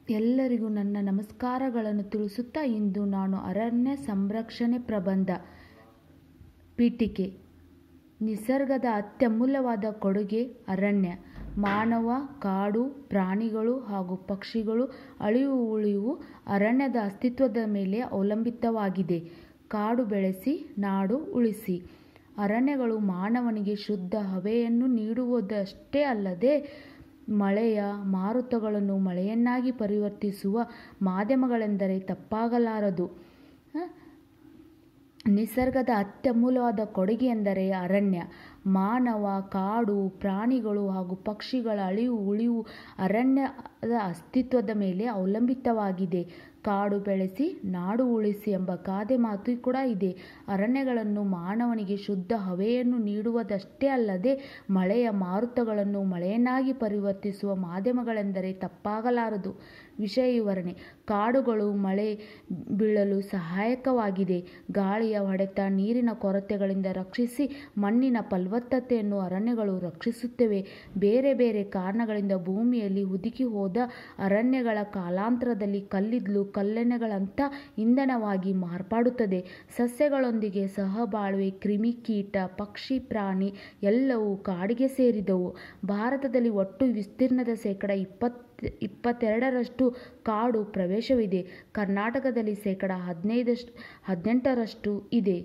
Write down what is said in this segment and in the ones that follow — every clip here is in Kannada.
ಎಲ್ಲರಿಗೂ ನನ್ನ ನಮಸ್ಕಾರಗಳನ್ನು ತಿಳಿಸುತ್ತಾ ಇಂದು ನಾನು ಅರಣ್ಯ ಸಂರಕ್ಷಣೆ ಪ್ರಬಂಧ ಪೀಠಿಕೆ ನಿಸರ್ಗದ ಅತ್ಯಮೂಲ್ಯವಾದ ಕೊಡುಗೆ ಅರಣ್ಯ ಮಾನವ ಕಾಡು ಪ್ರಾಣಿಗಳು ಹಾಗೂ ಪಕ್ಷಿಗಳು ಅಳಿವು ಉಳಿವು ಅರಣ್ಯದ ಅಸ್ತಿತ್ವದ ಮೇಲೆ ಅವಲಂಬಿತವಾಗಿದೆ ಕಾಡು ಬೆಳೆಸಿ ನಾಡು ಉಳಿಸಿ ಅರಣ್ಯಗಳು ಮಾನವನಿಗೆ ಶುದ್ಧ ಹವೆಯನ್ನು ನೀಡುವುದಷ್ಟೇ ಅಲ್ಲದೆ ಮಳೆಯ ಮಾರುತಗಳನ್ನು ಮಳೆಯನ್ನಾಗಿ ಪರಿವರ್ತಿಸುವ ಮಾಧ್ಯಮಗಳೆಂದರೆ ತಪ್ಪಾಗಲಾರದು ನಿಸರ್ಗದ ಅತ್ಯಮೂಲ್ಯವಾದ ಕೊಡುಗೆ ಎಂದರೆ ಅರಣ್ಯ ಮಾನವ ಕಾಡು ಪ್ರಾಣಿಗಳು ಹಾಗೂ ಪಕ್ಷಿಗಳ ಅಳಿವು ಉಳಿವು ಅರಣ್ಯದ ಅಸ್ತಿತ್ವದ ಮೇಲೆ ಅವಲಂಬಿತವಾಗಿದೆ ಕಾಡು ಬೆಳೆಸಿ ನಾಡು ಉಳಿಸಿ ಎಂಬ ಗಾದೆ ಮಾತು ಕೂಡ ಇದೆ ಅರಣ್ಯಗಳನ್ನು ಮಾನವನಿಗೆ ಶುದ್ಧ ಹವೆಯನ್ನು ನೀಡುವುದಷ್ಟೇ ಅಲ್ಲದೆ ಮಳೆಯ ಮಾರುತಗಳನ್ನು ಮಳೆಯನ್ನಾಗಿ ಪರಿವರ್ತಿಸುವ ಮಾಧ್ಯಮಗಳೆಂದರೆ ತಪ್ಪಾಗಲಾರದು ವಿಷಯ ವಿವರಣೆ ಕಾಡುಗಳು ಮಳೆ ಬೀಳಲು ಸಹಾಯಕವಾಗಿದೆ ಗಾಳಿಯ ಹೊಡೆತ ನೀರಿನ ಕೊರತೆಗಳಿಂದ ರಕ್ಷಿಸಿ ಮಣ್ಣಿನ ಫಲವತ್ತತೆಯನ್ನು ಅರಣ್ಯಗಳು ರಕ್ಷಿಸುತ್ತವೆ ಬೇರೆ ಬೇರೆ ಕಾರಣಗಳಿಂದ ಭೂಮಿಯಲ್ಲಿ ಹುದುಕಿ ಹೋದ ಅರಣ್ಯಗಳ ಕಾಲಾಂತರದಲ್ಲಿ ಕಲ್ಲಿದ್ದಲು ಕಲ್ಲೆಣ್ಣೆಗಳಂಥ ಇಂಧನವಾಗಿ ಮಾರ್ಪಾಡುತ್ತದೆ ಸಸ್ಯಗಳೊಂದಿಗೆ ಸಹಬಾಳ್ವೆ ಕ್ರಿಮಿಕೀಟ ಪಕ್ಷಿ ಪ್ರಾಣಿ ಎಲ್ಲವೂ ಕಾಡಿಗೆ ಸೇರಿದವು ಭಾರತದಲ್ಲಿ ಒಟ್ಟು ವಿಸ್ತೀರ್ಣದ ಶೇಕಡ ಇಪ್ಪತ್ತು ಇಪ್ಪತ್ತೆರಡರಷ್ಟು ಕಾಡು ಪ್ರವೇಶವಿದೆ ಕರ್ನಾಟಕದಲ್ಲಿ ಶೇಕಡ ಹದಿನೈದಷ್ಟು ಹದಿನೆಂಟರಷ್ಟು ಇದೆ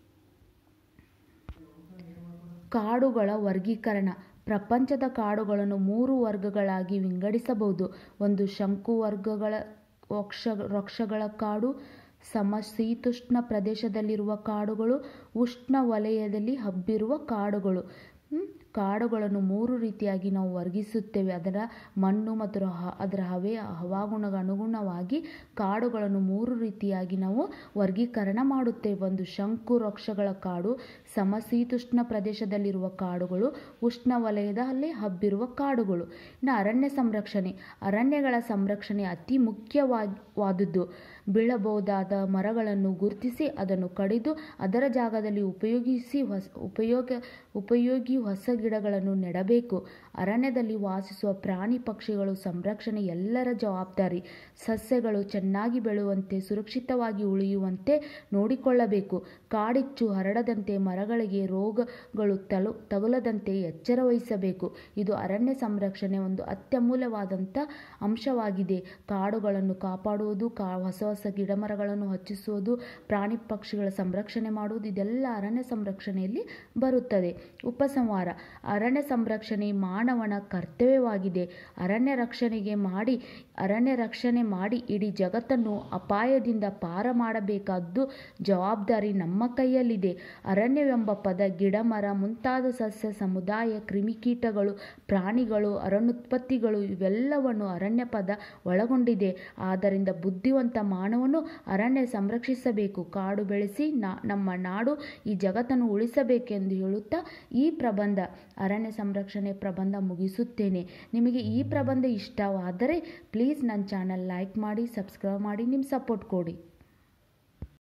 ಕಾಡುಗಳ ವರ್ಗೀಕರಣ ಪ್ರಪಂಚದ ಕಾಡುಗಳನ್ನು ಮೂರು ವರ್ಗಗಳಾಗಿ ವಿಂಗಡಿಸಬಹುದು ಒಂದು ಶಂಕು ವರ್ಗಗಳ ವೃಕ್ಷ ವೃಕ್ಷಗಳ ಕಾಡು ಸಮಶೀತೋಷ್ಣ ಪ್ರದೇಶದಲ್ಲಿರುವ ಕಾಡುಗಳು ಉಷ್ಣ ವಲಯದಲ್ಲಿ ಹಬ್ಬಿರುವ ಕಾಡುಗಳು ಕಾಡುಗಳನ್ನು ಮೂರು ರೀತಿಯಾಗಿ ನಾವು ವರ್ಗಿಸುತ್ತೇವೆ ಅದರ ಮಣ್ಣು ಮತ್ತು ಅದರ ಹವೆ ಹವಾಗುಣಗ ಅನುಗುಣವಾಗಿ ಕಾಡುಗಳನ್ನು ಮೂರು ರೀತಿಯಾಗಿ ನಾವು ವರ್ಗೀಕರಣ ಮಾಡುತ್ತೇವೆ ಒಂದು ಶಂಕು ವೃಕ್ಷಗಳ ಕಾಡು ಸಮಶೀತೋಷ್ಣ ಪ್ರದೇಶದಲ್ಲಿರುವ ಕಾಡುಗಳು ಉಷ್ಣ ವಲಯದಲ್ಲಿ ಹಬ್ಬಿರುವ ಕಾಡುಗಳು ಇನ್ನು ಅರಣ್ಯ ಸಂರಕ್ಷಣೆ ಅರಣ್ಯಗಳ ಸಂರಕ್ಷಣೆ ಅತಿ ಮುಖ್ಯವಾದುದು ಬೀಳಬಹುದಾದ ಮರಗಳನ್ನು ಗುರುತಿಸಿ ಅದನ್ನು ಕಡಿದು ಅದರ ಜಾಗದಲ್ಲಿ ಉಪಯೋಗಿಸಿ ಹೊಸ ಉಪಯೋಗ ಉಪಯೋಗಿ ಹೊಸ ಗಿಡಗಳನ್ನು ನೆಡಬೇಕು ಅರಣ್ಯದಲ್ಲಿ ವಾಸಿಸುವ ಪ್ರಾಣಿ ಪಕ್ಷಿಗಳು ಸಂರಕ್ಷಣೆ ಎಲ್ಲರ ಜವಾಬ್ದಾರಿ ಸಸ್ಯಗಳು ಚೆನ್ನಾಗಿ ಬೆಳೆಯುವಂತೆ ಸುರಕ್ಷಿತವಾಗಿ ಉಳಿಯುವಂತೆ ನೋಡಿಕೊಳ್ಳಬೇಕು ಕಾಡಿಚ್ಚು ಹರಡದಂತೆ ಮರಗಳಿಗೆ ರೋಗಗಳು ತಲು ತಗುಲದಂತೆ ಎಚ್ಚರ ವಹಿಸಬೇಕು ಇದು ಅರಣ್ಯ ಸಂರಕ್ಷಣೆ ಒಂದು ಅತ್ಯಮೂಲ್ಯವಾದಂಥ ಅಂಶವಾಗಿದೆ ಕಾಡುಗಳನ್ನು ಕಾಪಾಡುವುದು ಕಾ ಹೊಸ ಹೊಸ ಗಿಡ ಮರಗಳನ್ನು ಹಚ್ಚಿಸುವುದು ಪ್ರಾಣಿ ಪಕ್ಷಿಗಳ ಸಂರಕ್ಷಣೆ ಮಾಡುವುದು ಇದೆಲ್ಲ ಅರಣ್ಯ ಸಂರಕ್ಷಣೆಯಲ್ಲಿ ಬರುತ್ತದೆ ಉಪಸಂಹಾರ ಅರಣ್ಯ ಸಂರಕ್ಷಣೆ ಮಾನವನ ಕರ್ತವ್ಯವಾಗಿದೆ ಅರಣ್ಯ ರಕ್ಷಣೆಗೆ ಮಾಡಿ ಅರಣ್ಯ ರಕ್ಷಣೆ ಮಾಡಿ ಇಡೀ ಜಗತ್ತನ್ನು ಅಪಾಯದಿಂದ ಪಾರ ಮಾಡಬೇಕಾದ್ದು ಜವಾಬ್ದಾರಿ ನಮ್ಮ ಕೈಯಲ್ಲಿದೆ ಅರಣ್ಯವೆಂಬ ಪದ ಗಿಡ ಮರ ಮುಂತಾದ ಸಸ್ಯ ಸಮುದಾಯ ಕ್ರಿಮಿಕೀಟಗಳು ಪ್ರಾಣಿಗಳು ಅರಣ್ಯೋತ್ಪತ್ತಿಗಳು ಇವೆಲ್ಲವನ್ನು ಅರಣ್ಯ ಪದ ಒಳಗೊಂಡಿದೆ ಆದ್ದರಿಂದ ಬುದ್ಧಿವಂತ ಮಾನವನು ಅರಣ್ಯ ಸಂರಕ್ಷಿಸಬೇಕು ಕಾಡು ಬೆಳೆಸಿ ನಾ ನಮ್ಮ ನಾಡು ಈ ಜಗತ್ತನ್ನು ಉಳಿಸಬೇಕೆಂದು ಹೇಳುತ್ತಾ ಈ ಪ್ರಬಂಧ ಅರಣ್ಯ ಸಂರಕ್ಷಣೆ ಪ್ರಬಂಧ ಮುಗಿಸುತ್ತೇನೆ ನಿಮಗೆ ಈ ಪ್ರಬಂಧ ಇಷ್ಟವಾದರೆ ಪ್ಲೀಸ್ ನನ್ನ ಚಾನಲ್ ಲೈಕ್ ಮಾಡಿ ಸಬ್ಸ್ಕ್ರೈಬ್ ಮಾಡಿ ನಿಮ್ಮ ಸಪೋರ್ಟ್ ಕೊಡಿ